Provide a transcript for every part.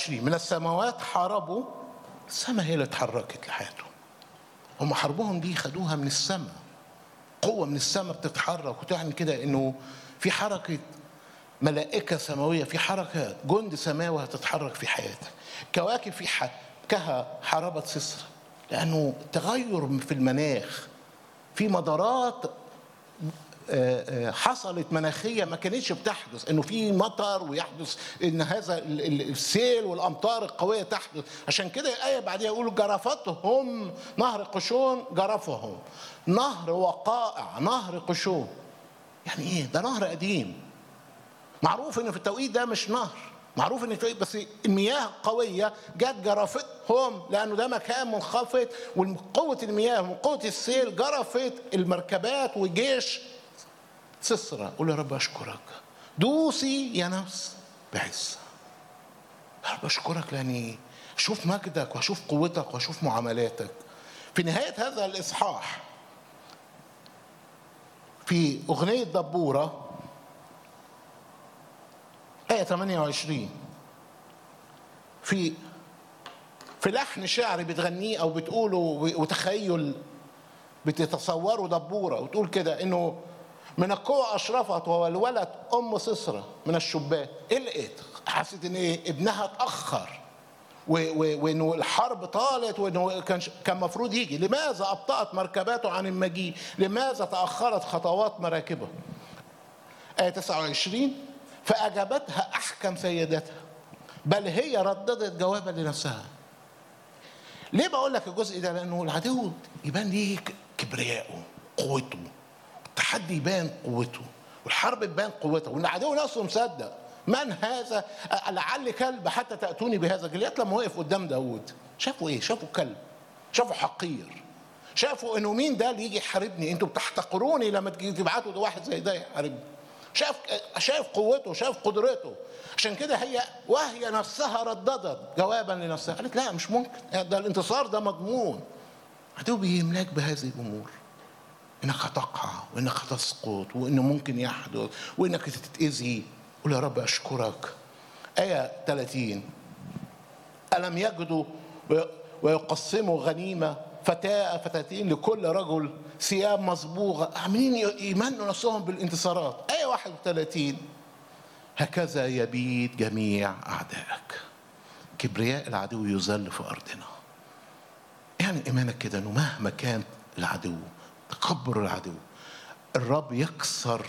29 من السماوات حاربوا السماء هي اللي اتحركت لحياتهم هم حربهم دي خدوها من السماء قوة من السماء بتتحرك وتعني كده انه في حركة ملائكة سماوية في حركة جند سماوي هتتحرك في حياتك كواكب في حكها حاربت سسرة لأنه تغير في المناخ في مدارات آه، آه، حصلت مناخيه ما كانتش بتحدث انه في مطر ويحدث ان هذا ال- ال- السيل والامطار القويه تحدث عشان كده الايه بعديها يقولوا جرفتهم نهر قشون جرفهم نهر وقائع نهر قشون يعني ايه ده نهر قديم معروف ان في التوقيت ده مش نهر معروف ان في بس المياه القويه جت جرفتهم لانه ده مكان منخفض وقوه المياه وقوه السيل جرفت المركبات وجيش سسرة قول يا رب اشكرك دوسي يا نفس بعز يا رب اشكرك لاني اشوف مجدك واشوف قوتك واشوف معاملاتك في نهايه هذا الاصحاح في اغنيه دبوره آية 28 في في لحن شعري بتغنيه أو بتقوله وتخيل بتتصوره دبورة وتقول كده إنه من القوة أشرفت وولولت أم سسرة من الشبان إيه لقيت؟ حسيت إن إيه؟ ابنها اتأخر و- و- وإنه الحرب طالت وإنه كان كان المفروض يجي لماذا أبطأت مركباته عن المجيء؟ لماذا تأخرت خطوات مراكبه؟ آية 29 فأجابتها أحكم سيدتها بل هي رددت جوابا لنفسها ليه بقول لك الجزء ده لأنه العدو يبان ليه ك- كبريائه قوته التحدي يبان قوته والحرب تبان قوته وان العدو نفسه مصدق من هذا أ- لعل كلب حتى تأتوني بهذا جليات لما وقف قدام داود شافوا ايه شافوا كلب شافوا حقير شافوا انه مين ده اللي يجي يحاربني انتوا بتحتقروني لما تجي تبعتوا ده واحد زي ده يحاربني شاف شاف قوته شاف قدرته عشان كده هي وهي نفسها رددت جوابا لنفسها قالت لا مش ممكن ده الانتصار ده مضمون عدو بيملاك بهذه الامور انك هتقع وانك هتسقط وانه ممكن يحدث وانك تتاذي قول يا رب اشكرك ايه 30 الم يجدوا وي- ويقسموا غنيمه فتاة فتاتين لكل رجل ثياب مصبوغه عاملين ي- يمنوا نفسهم بالانتصارات ايه 31 هكذا يبيد جميع اعدائك كبرياء العدو يذل في ارضنا يعني ايمانك كده انه مهما كان العدو تكبر العدو الرب يكسر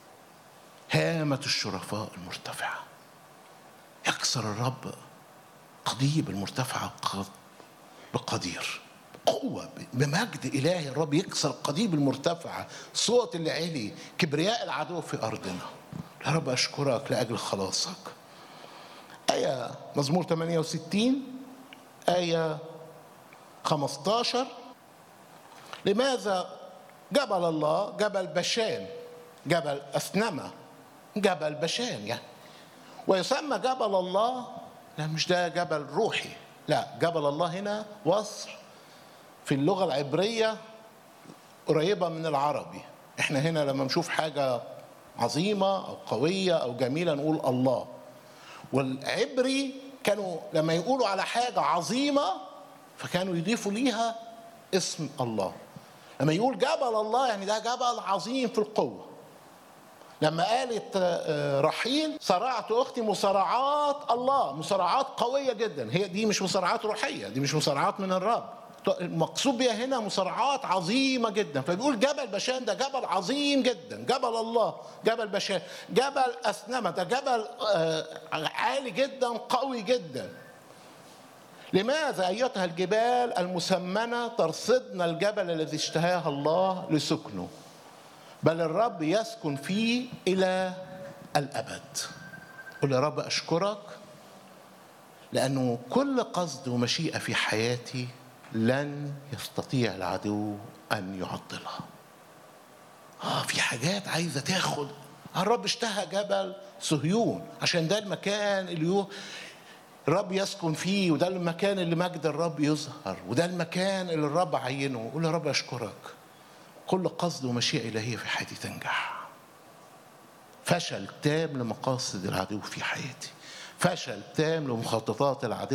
هامة الشرفاء المرتفعة يكسر الرب قضيب المرتفعة بق- بقدير قوة بمجد إلهي الرب يكسر القضيب المرتفعة صوت اللي عالي كبرياء العدو في أرضنا يا رب أشكرك لأجل خلاصك آية مزمور 68 آية 15 لماذا جبل الله جبل بشان جبل أسنمة جبل بشان يعني ويسمى جبل الله لا مش ده جبل روحي لا جبل الله هنا وصف في اللغة العبرية قريبة من العربي احنا هنا لما نشوف حاجة عظيمة أو قوية أو جميلة نقول الله والعبري كانوا لما يقولوا على حاجة عظيمة فكانوا يضيفوا ليها اسم الله لما يقول جبل الله يعني ده جبل عظيم في القوة لما قالت آه، رحيل صرعت اختي مصارعات الله مصارعات قويه جدا هي دي مش مصارعات روحيه دي مش مصارعات من الرب المقصود بها هنا مصارعات عظيمه جدا فبيقول جبل بشان ده جبل عظيم جدا جبل الله جبل بشان جبل اسنمه ده جبل آه، عالي جدا قوي جدا لماذا ايتها الجبال المسمنه ترصدن الجبل الذي اشتهاه الله لسكنه بل الرب يسكن فيه الى الابد قل يا رب اشكرك لانه كل قصد ومشيئه في حياتي لن يستطيع العدو ان يعطلها اه في حاجات عايزه تاخد الرب اشتهى جبل صهيون عشان ده المكان اللي يو الرب يسكن فيه وده المكان اللي مجد الرب يظهر وده المكان اللي الرب عينه قول يا رب اشكرك كل قصد ومشيئة إلهية في حياتي تنجح فشل تام لمقاصد العدو في حياتي فشل تام لمخططات العدو